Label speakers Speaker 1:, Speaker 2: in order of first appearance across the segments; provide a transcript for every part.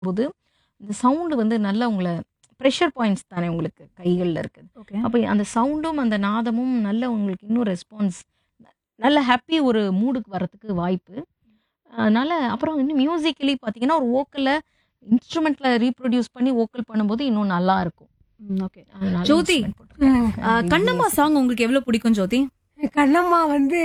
Speaker 1: போது இந்த சவுண்டு வந்து நல்லா உங்களை ப்ரெஷர் பாயிண்ட்ஸ் தானே உங்களுக்கு கைகளில் இருக்குது
Speaker 2: ஓகே
Speaker 1: அப்போ அந்த சவுண்டும் அந்த நாதமும் நல்ல உங்களுக்கு இன்னும் ரெஸ்பான்ஸ் நல்ல ஹாப்பி ஒரு மூடுக்கு வரத்துக்கு வாய்ப்பு அதனால அப்புறம் இன்னும் மியூசிக்கலி பார்த்தீங்கன்னா ஒரு ஓக்கலை இன்ஸ்ட்ருமெண்ட்டில் ரீப்ரொடியூஸ் பண்ணி ஓக்கல் பண்ணும்போது இன்னும் நல்லா இருக்கும்
Speaker 2: ஓகே
Speaker 1: அதனால
Speaker 2: ஜோதி.
Speaker 1: instrument போட்டிருக்கேன்.
Speaker 2: கண்ணம்மா சாங் உங்களுக்கு எவ்வளவு பிடிக்கும் ஜோதி
Speaker 3: கண்ணம்மா வந்து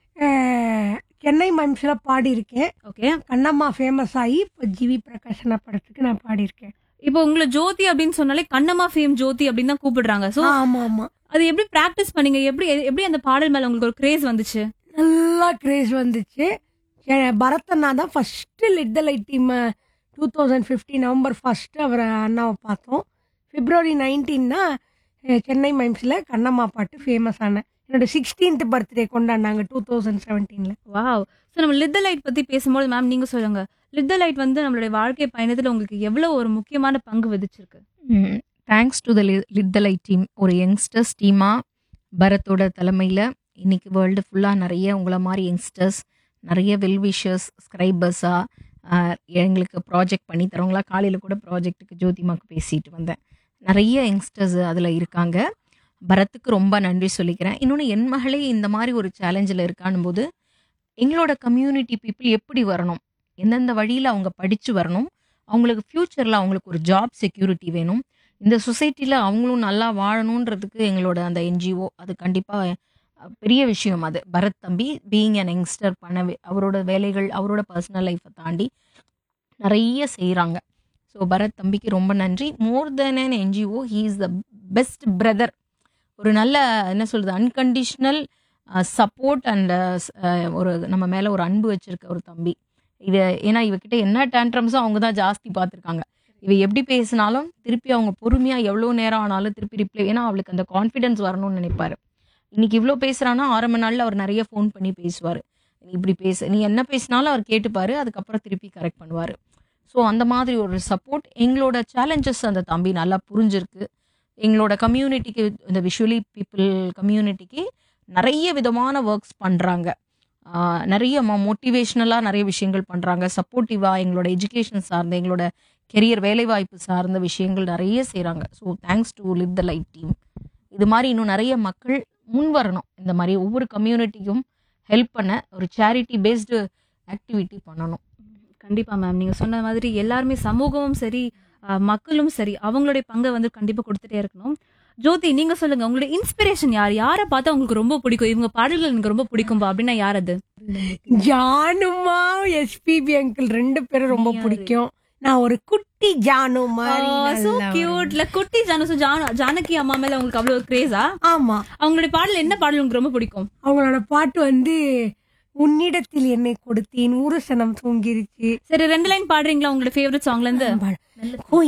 Speaker 3: அஹ், சென்னை மைம்ஸில் பாடியிருக்கேன்
Speaker 2: ஓகே
Speaker 3: கண்ணம்மா ஃபேமஸ் ஆகி இப்போ ஜிவி பிரகாஷனா படத்துக்கு நான் பாடியிருக்கேன்
Speaker 2: இப்போ உங்களை ஜோதி அப்படின்னு சொன்னாலே கண்ணம்மா ஃபேம் ஜோதி அப்படின்னு தான் கூப்பிடுறாங்க சோ
Speaker 3: ஆமா ஆமா
Speaker 2: அது எப்படி பிராக்டிஸ் பண்ணீங்க எப்படி எப்படி அந்த பாடல் மேல உங்களுக்கு ஒரு கிரேஸ் வந்துச்சு
Speaker 3: நல்லா கிரேஸ் வந்துச்சு எ- பரதண்ணா தான் first lit the light team two thousand fifteen November first அவர் அண்ணாவை பார்த்தோம் பிப்ரவரி நைன்டீன்னா சென்னை மைம்ஸில் கண்ணம்மா பாட்டு ஃபேமஸ் ஆன என்னோட சிக்ஸ்டீன்த் பர்த்டே கொண்டாடினாங்க டூ தௌசண்ட் செவன்டீனில்
Speaker 2: வாவ் ஸோ நம்ம லித்த லைட் பத்தி பேசும்போது மேம் நீங்க சொல்லுங்க லித்த லைட் வந்து நம்மளுடைய வாழ்க்கை பயணத்துல உங்களுக்கு எவ்வளவு ஒரு முக்கியமான பங்கு விதிச்சிருக்கு
Speaker 1: thanks to the lit the light team ஒரு யங்ஸ்டர்ஸ் டீமாக பரத்தோட தலைமையில் இன்னைக்கு வேர்ல்டு ஃபுல்லாக நிறைய உங்களை மாதிரி யங்ஸ்டர்ஸ் நிறைய வெல்விஷர்ஸ் ஸ்கிரைபர்ஸாக எங்களுக்கு ப்ராஜெக்ட் பண்ணி தரவங்களா காலையில் கூட ப்ராஜெக்ட்டுக்கு ஜோதிமாக்கு பேசிட்டு வந்தேன் நிறைய யங்ஸ்டர்ஸ் அதில் இருக்காங்க பரத்துக்கு ரொம்ப நன்றி சொல்லிக்கிறேன் இன்னொன்று என் மகளே இந்த மாதிரி ஒரு சேலஞ்சில் இருக்கானும் போது எங்களோட கம்யூனிட்டி பீப்புள் எப்படி வரணும் எந்தெந்த வழியில் அவங்க படித்து வரணும் அவங்களுக்கு ஃப்யூச்சரில் அவங்களுக்கு ஒரு ஜாப் செக்யூரிட்டி வேணும் இந்த சொசைட்டியில் அவங்களும் நல்லா வாழணுன்றதுக்கு எங்களோட அந்த என்ஜிஓ அது கண்டிப்பாக பெரிய விஷயம் அது பரத் தம்பி பீயிங் அன் யங்ஸ்டர் பண்ண வே- அவரோட வேலைகள் அவரோட பர்சனல் லைஃப்பை தாண்டி நிறைய செய்கிறாங்க ஸோ பரத் தம்பிக்கு ரொம்ப நன்றி more than an NGO he is the best brother ஒரு நல்ல என்ன சொல்கிறது அன்கண்டிஷ்னல் சப்போர்ட் அண்ட் ஒரு நம்ம மேலே ஒரு அன்பு வச்சிருக்க ஒரு தம்பி இது ஏன்னா இவகிட்ட என்ன டேண்ட்ரம்ஸோ அவங்க தான் ஜாஸ்தி பார்த்துருக்காங்க இவ எப்படி பேசினாலும் திருப்பி அவங்க பொறுமையாக எவ்வளோ நேரம் ஆனாலும் திருப்பி ரிப்ளை ஏன்னா அவளுக்கு அந்த கான்ஃபிடன்ஸ் வரணும்னு நினைப்பாரு இன்னைக்கு இவ்வளோ பேசுகிறான்னா ஆரம்ப நாளில் அவர் நிறைய ஃபோன் பண்ணி பேசுவார் நீ இப்படி பேசு நீ என்ன பேசினாலும் அவர் கேட்டுப்பாரு அதுக்கப்புறம் திருப்பி கரெக்ட் பண்ணுவார் ஸோ அந்த மாதிரி ஒரு சப்போர்ட் எங்களோட சேலஞ்சஸ் அந்த தம்பி நல்லா புரிஞ்சிருக்கு எங்களோட கம்யூனிட்டிக்கு இந்த விஷுவலி பீப்புள் கம்யூனிட்டிக்கு நிறைய விதமான ஒர்க்ஸ் பண்ணுறாங்க நிறைய மோட்டிவேஷ்னலாக நிறைய விஷயங்கள் பண்ணுறாங்க சப்போர்ட்டிவாக எங்களோட எஜுகேஷன் சார்ந்த எங்களோட கெரியர் வேலைவாய்ப்பு சார்ந்த விஷயங்கள் நிறைய செய்கிறாங்க so thanks to lit the light team இது மாதிரி இன்னும் நிறைய மக்கள் முன் வரணும் இந்த மாதிரி ஒவ்வொரு கம்யூனிட்டிக்கும் ஹெல்ப் பண்ண ஒரு சேரிட்டி பேஸ்டு ஆக்டிவிட்டி பண்ணணும்
Speaker 2: கண்டிப்பா மேம் நீங்க சொன்ன மாதிரி எல்லாருமே சமூகமும் சரி அஹ், மக்களும் சரி அவங்களுடைய பங்கை வந்து கண்டிப்பா கொடுத்துட்டே இருக்கணும் ஜோதி நீங்க சொல்லுங்க உங்களுடைய இன்ஸ்பிரேஷன் யார் யாரை பார்த்தா உங்களுக்கு ரொம்ப பிடிக்கும் இவங்க பாடல்கள் எனக்கு ரொம்ப பிடிக்கும்பா அப்படின்னா யார் அது
Speaker 3: ஜானுமா எஸ்பிபி அங்கிள் ரெண்டு பேரும் ரொம்ப
Speaker 2: யாரு?
Speaker 3: பிடிக்கும் நான் ஒரு குட்டி ஜானு மாதிரி
Speaker 2: சோ
Speaker 3: நல்லா
Speaker 2: கியூட்ல குட்டி ஜானு so ஜான- ஜானகி அம்மா மேல உங்களுக்கு அவ்வளவு கிரேஸா
Speaker 3: ஆமா
Speaker 2: அவங்களுடைய பாடல் என்ன பாடல் உங்களுக்கு ரொம்ப பிடிக்கும்
Speaker 3: அவங்களோட பாட்டு வந்து உன்னிடத்தில் என்னை கொடுத்தேன் ஊரு சனம் தூங்கிருச்சு
Speaker 2: சரி ரெண்டு லைன் பாடுறீங்களா உங்களோட ஃபேவரட் சாங்ல இருந்து
Speaker 3: ஓ